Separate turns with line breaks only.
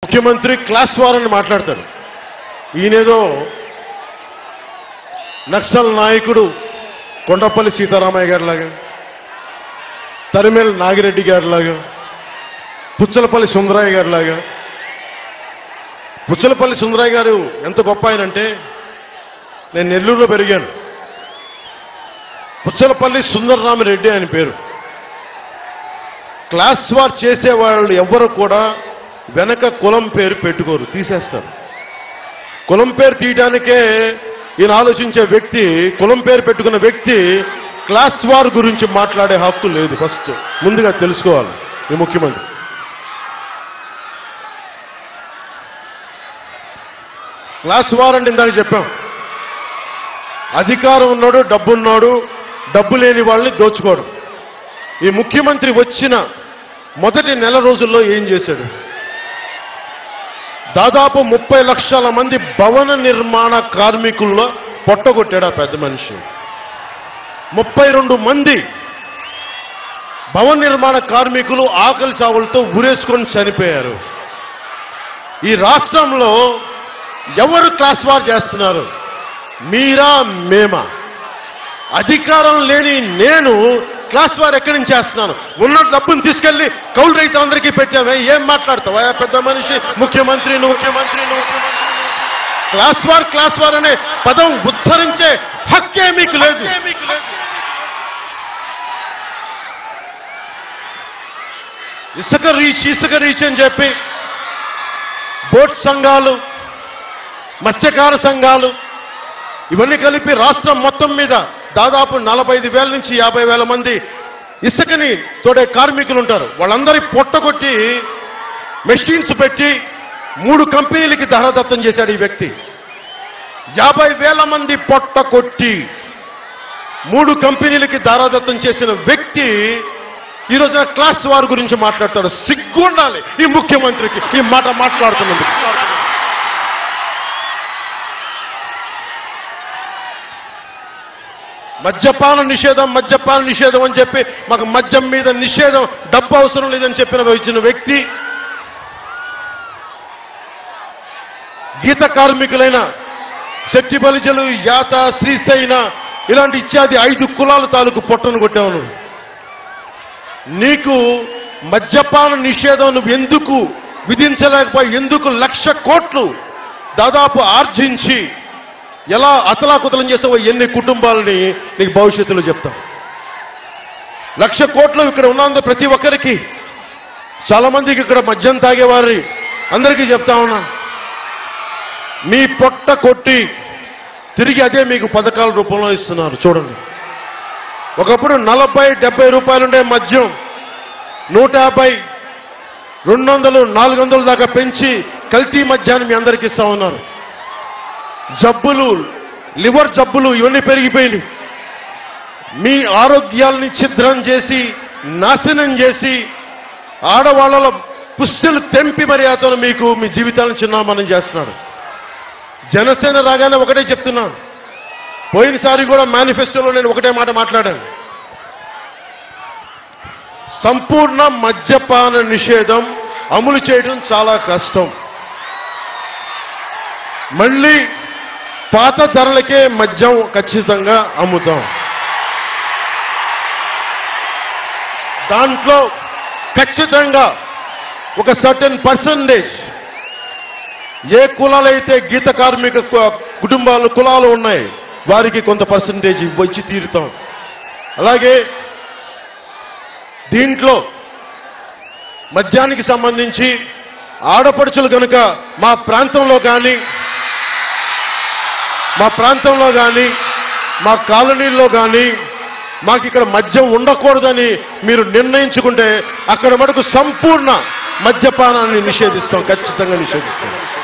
ముఖ్యమంత్రి class war అని మాట్లాడతాడు ఈయనేదో నక్సల్ నాయకుడు కొండపల్లి సీతారామయ్య గారిలాగా తరిమేల నాగిరెడ్డి గారిలాగా పుచ్చలపల్లి సుందరయ్య గారిలాగా పుచ్చలపల్లి సుందరయ్య గారు ఎంత గొప్ప ఆయనంటే నేను నెల్లూరులో పెరిగాను పుచ్చలపల్లి సుందరరామిరెడ్డి ఆయన పేరు క్లాస్ వార్ చేసే వాళ్ళు ఎవ్వరు కూడా వెనక కులం పేరు పెట్టుకోరు తీసేస్తారు కులం పేరు తీయడానికే ఈయన ఆలోచించే వ్యక్తి కులం పేరు పెట్టుకున్న వ్యక్తి క్లాస్ వార్ గురించి మాట్లాడే హక్కు లేదు ఫస్ట్ ముందుగా తెలుసుకోవాలి ఈ ముఖ్యమంత్రి క్లాస్ వార్ అంటే ఇందాక చెప్పాం అధికారం ఉన్నాడు డబ్బు ఉన్నాడు డబ్బు లేని వాళ్ళని దోచుకోడు ఈ ముఖ్యమంత్రి వచ్చిన మొదటి నెల రోజుల్లో ఏం చేశాడు దాదాపు ముప్పై లక్షల మంది భవన నిర్మాణ కార్మికుల్లో పొట్టగొట్టాడు ఆ పెద్ద మనిషి ముప్పై రెండు మంది భవన నిర్మాణ కార్మికులు ఆకలి చావులతో ఉరేసుకొని చనిపోయారు ఈ రాష్ట్రంలో ఎవరు క్లాస్ వార్ చేస్తున్నారు మీరా మేమా అధికారం లేని నేను క్లాస్ వార్ ఎక్కడి నుంచి చేస్తున్నాను ఉన్న డబ్బును తీసుకెళ్లి కౌలు రైతులందరికీ పెట్టామే ఏం మాట్లాడతావా ఆ పెద్ద మనిషి ముఖ్యమంత్రి నువ్వు ముఖ్యమంత్రి నువ్వు ముఖ్యమంత్రి క్లాస్ వార్ క్లాస్ వార్ అనే పదం ఉచ్చరించే హక్కే మీకు లేదు ఇసుక రీచ్ ఇసుక రీచ్ అని చెప్పి బోట్ సంఘాలు మత్స్యకార సంఘాలు ఇవన్నీ కలిపి రాష్ట్రం మొత్తం మీద దాదాపు నలభై ఐదు వేల నుంచి యాభై వేల మంది ఇసుకని తోడే కార్మికులు ఉంటారు వాళ్ళందరి పొట్టగొట్టి మెషిన్స్ పెట్టి మూడు కంపెనీలకి ధరదత్తం చేశాడు ఈ వ్యక్తి యాభై వేల మంది పొట్ట కొట్టి మూడు కంపెనీలకి దారాదత్తం చేసిన వ్యక్తి ఈ రోజున క్లాస్ వార్ గురించి మాట్లాడతాడు సిగ్గు ఉండాలి ఈ ముఖ్యమంత్రికి ఈ మాట మాట్లాడుతున్నందుకు మద్యపాన నిషేధం మద్యపాన నిషేధం అని చెప్పి మాకు మద్యం మీద నిషేధం డబ్బు అవసరం లేదని చెప్పిన ఇచ్చిన వ్యక్తి గీత కార్మికులైన శక్తి బలిజలు యాత శ్రీశైన ఇలాంటి ఇత్యాది ఐదు కులాల తాలూకు పొట్టను కొట్టావు నువ్వు. నీకు మద్యపాన నిషేధం నువ్వు ఎందుకు విధించలేకపోయి ఎందుకు లక్ష కోట్లు దాదాపు ఆర్జించి ఎలా అతలాకుతలం చేసావో ఎన్ని కుటుంబాలని నీకు భవిష్యత్తులో చెప్తాం లక్ష కోట్లు ఇక్కడ ఉన్నందు ప్రతి ఒక్కరికి చాలా మందికి ఇక్కడ మద్యం తాగేవారి అందరికీ చెప్తా ఉన్నా మీ పొట్ట కొట్టి తిరిగి అదే మీకు పథకాల రూపంలో ఇస్తున్నారు చూడండి ఒకప్పుడు నలభై డెబ్బై రూపాయలుండే మద్యం నూట యాభై రెండు వందలు నాలుగు వందల దాకా పెంచి కల్తీ మద్యాన్ని మీ అందరికి ఇస్తా ఉన్నారు జబ్బులు లివర్ జబ్బులు ఇవన్నీ పెరిగిపోయినాయి మీ ఆరోగ్యాల్ని ఛిద్రం చేసి నాశనం చేసి ఆడవాళ్ళలో పుస్తులు తెంపి మరి అతను మీకు మీ జీవితాలను చిన్నామనం చేస్తున్నాడు జనసేన రాగానే ఒకటే చెప్తున్నాను పోయినసారి కూడా మేనిఫెస్టోలో నేను ఒకటే మాట మాట్లాడాను సంపూర్ణ మద్యపాన నిషేధం అమలు చేయడం చాలా కష్టం మళ్ళీ పాత ధరలకే మద్యం ఖచ్చితంగా అమ్ముతాం దాంట్లో ఖచ్చితంగా ఒక సర్టన్ పర్సంటేజ్ ఏ కులాలైతే గీత కార్మిక కు- కుటుంబాలు కులాలు ఉన్నాయి వారికి కొంత పర్సంటేజ్ ఇవ్వచ్చి తీరుతాం అలాగే దీంట్లో మద్యానికి సంబంధించి ఆడపడుచులు కనుక మా ప్రాంతంలో కానీ మా ప్రాంతంలో కానీ మా కాలనీల్లో కానీ మాకు ఇక్కడ మద్యం ఉండకూడదని మీరు నిర్ణయించుకుంటే అక్కడ మటుకు సంపూర్ణ మద్యపానాన్ని నిషేధిస్తాం ఖచ్చితంగా నిషేధిస్తాం